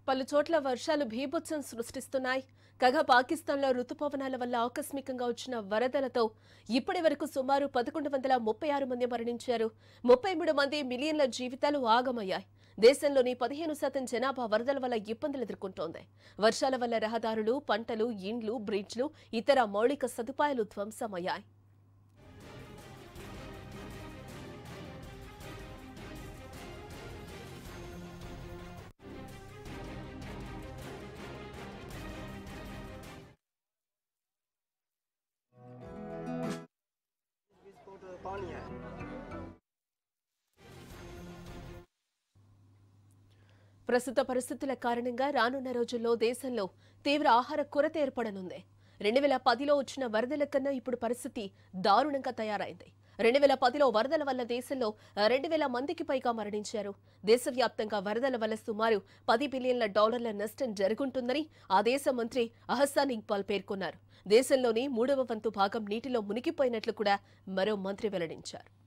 పలు చోట్ల వర్షాలు భీభత్సం సృష్టిస్తున్నాయి కాగా పాకిస్తాన్లో రుతుపవనాల వల్ల ఆకస్మికంగా వచ్చిన వరదలతో ఇప్పటి వరకు సుమారు పదకొండు వందల ముప్పై ఆరు మంది మరణించారు ముప్పై మూడు మంది మిలియన్ల జీవితాలు ఆగమయ్యాయి దేశంలోని పదిహేను శాతం జనాభా వరదల వల్ల ఇబ్బందులు ఎదుర్కొంటోంది వర్షాల వల్ల రహదారులు పంటలు ఇండ్లు బ్రిడ్జ్లు ఇతర మౌలిక సదుపాయాలు ధ్వంసమయ్యాయి पानी है ప్రస్తుత పరిస్థితుల కారణంగా రానున్న రోజుల్లో దేశంలో తీవ్ర ఆహార కొరత ఏర్పడనుంది రెండు వేల పదిలో వచ్చిన వరదల కన్నా ఇప్పుడు పరిస్థితి దారుణంగా తయారైంది రెండు వేల పదిలో వరదల వల్ల దేశంలో రెండు వేల మందికి పైగా మరణించారు దేశవ్యాప్తంగా వరదల వల్ల సుమారు పది బిలియన్ల డాలర్ల నష్టం జరుగుంటుందని ఆ దేశ మంత్రి అహసాన్ ఇక్బాల్ పేర్కొన్నారు దేశంలోని మూడవ వంతు భాగం నీటిలో మునిగిపోయినట్లు కూడా మరో మంత్రి వెల్లడించారు